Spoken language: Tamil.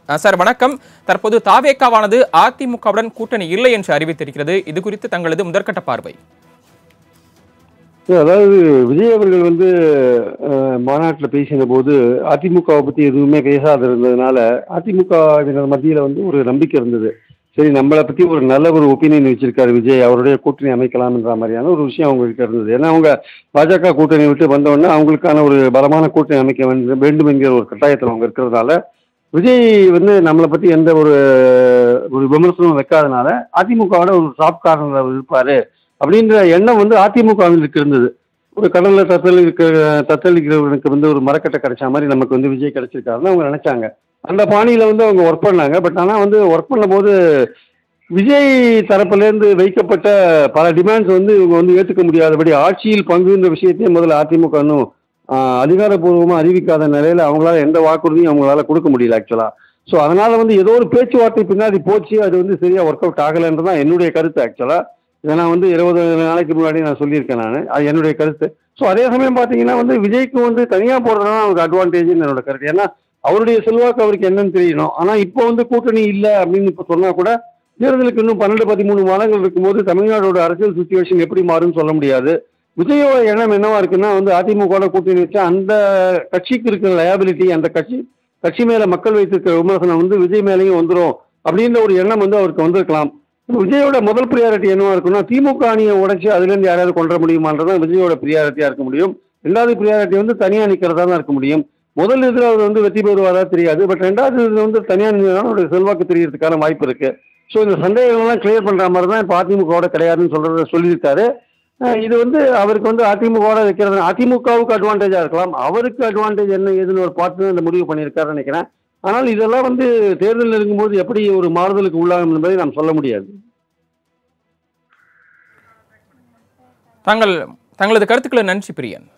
அஹ் சார் வணக்கம் தற்போது தாவேக்காவானது அதிமுகவுடன் கூட்டணி இல்லை என்று அறிவித்திருக்கிறது இது குறித்து தங்களது முதற்கட்ட பார்வை இல்ல, அதாவது விஜய் அவர்கள் வந்து மாநாட்டில் பேசின போது அதிமுகவை பற்றி எதுவுமே பேசாத இருந்ததுனால அதிமுகவினர் மத்தியில் வந்து ஒரு நம்பிக்கை இருந்தது சரி நம்மளை பற்றி ஒரு நல்ல ஒரு ஒப்பீனியன் வச்சிருக்காரு விஜய் அவருடைய கூட்டணி அமைக்கலாம்ன்ற மாதிரியான ஒரு விஷயம் அவங்ககிட்ட இருந்தது ஏன்னா அவங்க பாஜக கூட்டணி விட்டு வந்தோடனே அவங்களுக்கான ஒரு பலமான கூட்டணி அமைக்க வேண்டும் வேண்டும் என்கிற ஒரு கட்டாயத்தில் அவங்க இருக்கிறதுனால விஜய் வந்து நம்மளை பற்றி எந்த ஒரு ஒரு விமர்சனமும் வைக்காதனால அதிமுகவோட ஒரு சாப் கார்னர் இருப்பாரு அப்படின்ற எண்ணம் வந்து அதிமுகவிற்கு இருந்தது ஒரு கடல்ல தத்தல் இருக்கிற தத்தளிக்கிறவனுக்கு வந்து ஒரு மரக்கட்டை கிடைச்ச மாதிரி நமக்கு வந்து விஜய் கிடைச்சிருக்காருன்னு அவங்க நினைச்சாங்க அந்த பாணியில வந்து அவங்க ஒர்க் பண்ணாங்க பட் ஆனால் வந்து ஒர்க் பண்ணும்போது விஜய் தரப்புலேருந்து வைக்கப்பட்ட பல டிமாண்ட்ஸ் வந்து இவங்க வந்து ஏற்றுக்க முடியாதபடி ஆட்சியில் பங்குன்ற விஷயத்தையே முதல்ல அதிமுக இன்னும் ஆஹ், அதிகாரப்பூர்வமாக அறிவிக்காத நிலையில அவங்களால எந்த வாக்குறுதியும் அவங்களால கொடுக்க முடியல ஆக்சுவலா ஸோ அதனால வந்து ஏதோ ஒரு பேச்சுவார்த்தை பின்னாடி போச்சு அது வந்து சரியா ஒர்க் அவுட் ஆகலைன்றது தான் என்னுடைய கருத்து ஆக்சுவலா இதை நான் வந்து இருபது நாளைக்கு முன்னாடி நான் சொல்லியிருக்கேன் நான் அது என்னுடைய கருத்து ஸோ அதே சமயம் பார்த்தீங்கன்னா வந்து விஜய்க்கு வந்து தனியாக போடுறதுனா அவருக்கு அட்வான்டேஜ்னு என்னோட கருத்து ஏன்னா அவருடைய செல்வாக்கு அவருக்கு என்னன்னு தெரியணும் ஆனால் இப்போ வந்து கூட்டணி இல்லை அப்படின்னு இப்போ சொன்னால் கூட தேர்தலுக்கு இன்னும் பன்னெண்டு பதிமூணு மாதங்கள் இருக்கும்போது தமிழ்நாடோட அரசியல் சுச்சுவேஷன் எப்படி மாறும்னு சொல்ல முடியாது விஜயோட எண்ணம் என்னவா இருக்குன்னா வந்து அதிமுகவோட கூட்டணி வச்சா அந்த கட்சிக்கு இருக்கிற லயபிலிட்டி அந்த கட்சி கட்சி மேல மக்கள் வைத்திருக்கிற விமர்சனம் வந்து விஜய் மேலேயும் வந்துடும் அப்படின்ற ஒரு எண்ணம் வந்து அவருக்கு வந்திருக்கலாம் விஜயோட முதல் ப்ரியாரிட்டி என்னவா இருக்குன்னா திமுக அணியை உடைச்சு அதுலேருந்து யாராவது கொண்டு வர முடியுமான்றதான் விஜயோட ப்ரியாரிட்டியா இருக்க முடியும் ரெண்டாவது ப்ரியாரிட்டி வந்து தனியாக நிற்கிறதா தான் இருக்க முடியும் முதல் இதில் அவர் வந்து வெற்றி பெறுவாரா தெரியாது பட் ரெண்டாவது இதில் வந்து தனியாக நின்றதுனால அவருடைய செல்வாக்கு தெரியறதுக்கான வாய்ப்பு இருக்கு ஸோ இந்த சந்தேகங்கள்லாம் கிளியர் பண்ணுற மாதிரி தான் இப்போ அதிமுகவோட கிடையாதுன்னு சொல்றத சொல்லியிருக்காரு அஹ் இது வந்து அவருக்கு வந்து அதிமுகவோட வைக்கிறது அதிமுகவுக்கு அட்வான்டேஜாக இருக்கலாம் அவருக்கு அட்வான்டேஜ் என்ன ஏதுன்னு ஒரு பார்த்து இந்த முடிவு பண்ணியிருக்காருன்னு நினைக்கிறேன் ஆனால் இதெல்லாம் வந்து தேர்தல் நெருங்கும்போது எப்படி ஒரு மாறுதலுக்கு உள்ளாகும் என்பதை நாம் சொல்ல முடியாது தாங்கள் தங்களது கருத்துக்களை நன்றி பிரியன்